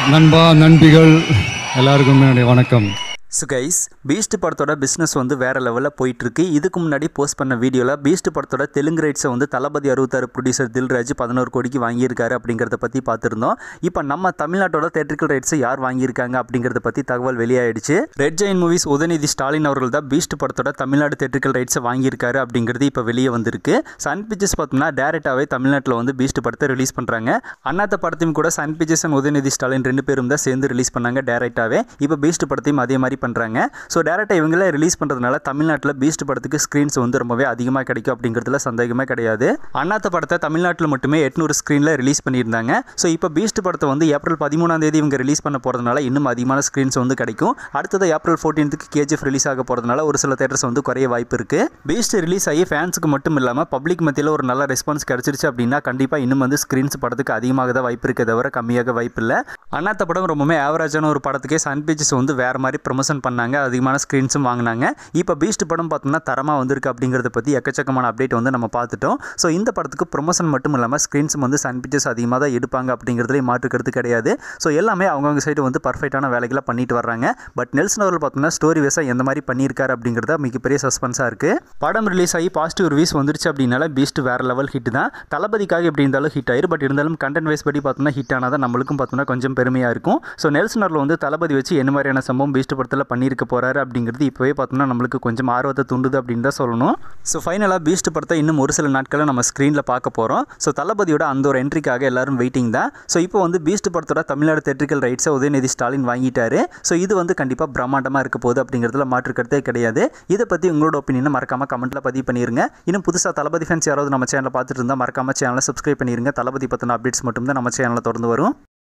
நண்பா நண்பிகள் எல்லாருக்கும் என்னுடைய வணக்கம் ஸோ கைஸ் பீஸ்ட் படத்தோட பிஸ்னஸ் வந்து வேறு லெவலில் போயிட்டுருக்கு இதுக்கு முன்னாடி போஸ்ட் பண்ண வீடியோவில் பீஸ்ட் படத்தோட தெலுங்கு ரைட்ஸை வந்து தளபதி அறுபத்தாறு ப்ரொடியூசர் தில்ராஜ் பதினோரு கோடிக்கு வாங்கியிருக்காரு அப்படிங்கிறத பற்றி பார்த்துருந்தோம் இப்போ நம்ம தமிழ்நாட்டோட தேட்டரிக்கல் ரைட்ஸை யார் வாங்கியிருக்காங்க அப்படிங்கிறத பற்றி தகவல் வெளியாயிடுச்சு Red Giant Movies Udhayanidhi Stalin அவர்கள் தான் பீஸ்ட் படத்தோட தமிழ்நாடு தேட்டரிக்கல் ரைட்ஸை வாங்கியிருக்காரு அப்படிங்கிறது இப்போ வெளியே வந்திருக்கு சன் பிக்சர்ஸ் பார்த்தோம்னா டேரெக்டாகவே தமிழ்நாட்டில் வந்து பீஸ்ட் படத்தை ரிலீஸ் பண்ணுறாங்க அண்ணாத்த படத்தையும் கூட Sun Pictures and Udhayanidhi Stalin ரெண்டு பேரும் தான் சேர்ந்து ரிலீஸ் பண்ணாங்க டேரெக்டாகவே இப்போ பீஸ்ட் படத்தையும் அதே மாதிரி பண்ணுறாங்க ஸோ டேரெக்டாக இவங்களே ரிலீஸ் பண்ணுறதுனால தமிழ்நாட்டில் பீஸ்ட் படத்துக்கு ஸ்க்ரீன்ஸ் வந்து ரொம்பவே அதிகமாக கிடைக்கும் அப்படிங்கிறதுல சந்தேகமே கிடையாது அண்ணாத்த படத்தை தமிழ்நாட்டில் மட்டுமே எட்நூறு ஸ்க்ரீனில் ரிலீஸ் பண்ணியிருந்தாங்க ஸோ இப்போ பீஸ்ட் படத்தை வந்து ஏப்ரல் பதிமூணாம் தேதி இவங்க ரிலீஸ் பண்ண போகிறதுனால இன்னும் அதிகமான ஸ்க்ரீன்ஸ் வந்து கிடைக்கும் அடுத்தது ஏப்ரல் ஃபோர்டீன்த்துக்கு கேஜிஎஃப் ரிலீஸ் ஆக போகிறதுனால ஒரு சில தேட்டர்ஸ் வந்து குறைய வாய்ப்பு இருக்குது பீஸ்ட் ரிலீஸ் ஆகி ஃபேன்ஸுக்கு மட்டும் இல்லாமல் பப்ளிக் மத்தியில் ஒரு நல்ல ரெஸ்பான்ஸ் கிடச்சிருச்சு அப்படின்னா கண்டிப்பாக இன்னும் வந்து ஸ்க்ரீன்ஸ் படத்துக்கு அதிகமாக தான் வாய்ப்பு இருக்கே தவிர கம்மியாக வாய்ப்பு இல்லை அண்ணாத்த படம் ரொம்பவே ஆவரேஜான ஒரு படத்துக்கே சன் பிக்சர்ஸ் வந்து வேறு மாதிரி ப்ரொமோஷன் பண்ணாங்க அதிகமான ஸ்க்ரீன்ஸும் வாங்கினாங்க இப்போ பீஸ்ட் படம் பார்த்தோம்னா தரமாக வந்திருக்கு அப்படிங்கிறத பற்றி எக்கச்சக்கமான அப்டேட் வந்து நம்ம பார்த்துட்டோம் ஸோ இந்த படத்துக்கு ப்ரொமோஷன் மட்டும் இல்லாமல் ஸ்க்ரீன்ஸும் வந்து சன் பிக்சர்ஸ் அதிகமாக தான் எடுப்பாங்க அப்படிங்கிறதுலே மாற்றுக்கிறது கிடையாது ஸோ எல்லாமே அவங்கவுங்க சைடு வந்து பர்ஃபெக்டான வேலைகளை பண்ணிட்டு வர்றாங்க பட் நெல்சன் அவர்கள் பார்த்தோம்னா ஸ்டோரி வேஸாக எந்த மாதிரி பண்ணியிருக்காரு அப்படிங்கிறத மிகப்பெரிய சஸ்பென்ஸாக இருக்குது படம் ரிலீஸ் ஆகி பாசிட்டிவ் ரிவ்யூஸ் வந்துருச்சு அப்படின்னால பீஸ்ட் வேறு லெவல் ஹிட் தான் தளபதிக்காக எப்படி இருந்தாலும் ஹிட் ஆயிரு பட் இருந்தாலும் கண்டென்ட் வைஸ் படி பார்த்தோம்னா ஹிட் ஆனால் தான் நம்மளுக்கும் பார்த்தோம்னா கொஞ்சம் பெருமையாக இருக்கும் ஸோ நெல்சன் அவர்கள் வந்து தளபதி வச்சு என்ன மாதிரியான சம்பவம் பீஸ்ட் படத்தில் பண்ணியிருக்க போகிறாரு அப்படிங்கிறது இப்போவே பார்த்தோம்னா நம்மளுக்கு கொஞ்சம் ஆர்வத்தை தூண்டுது அப்படின்னு தான் சொல்லணும் ஸோ ஃபைனலாக பீஸ்ட் படத்தை இன்னும் ஒரு சில நாட்களில் நம்ம ஸ்க்ரீனில் பார்க்க போகிறோம் ஸோ தளபதியோட அந்த ஒரு என்ட்ரிக்காக எல்லாரும் வெயிட்டிங் தான் ஸோ இப்போ வந்து பீஸ்ட் படத்தோட தமிழ்நாடு தேட்டரிக்கல் ரைட்ஸை உதயநிதி ஸ்டாலின் வாங்கிட்டாரு ஸோ இது வந்து கண்டிப்பாக பிரம்மாண்டமாக இருக்க போகுது அப்படிங்கிறதுல மாற்று கருத்தே கிடையாது இதை பற்றி உங்களோட ஒப்பீனியனை மறக்காம கமெண்ட்டில் பதிவு பண்ணிருங்க இன்னும் புதுசாக தளபதி ஃபேன்ஸ் யாராவது நம்ம சேனலை பார்த்துட்டு இருந்தால் மறக்காம சேனலை சப்ஸ்கிரைப் பண்ணிருங்க தளபதி பற்றின அப்டேட்ஸ் மட்டும் தான் நம்ம சேனலில் தொடர்ந்து வரும்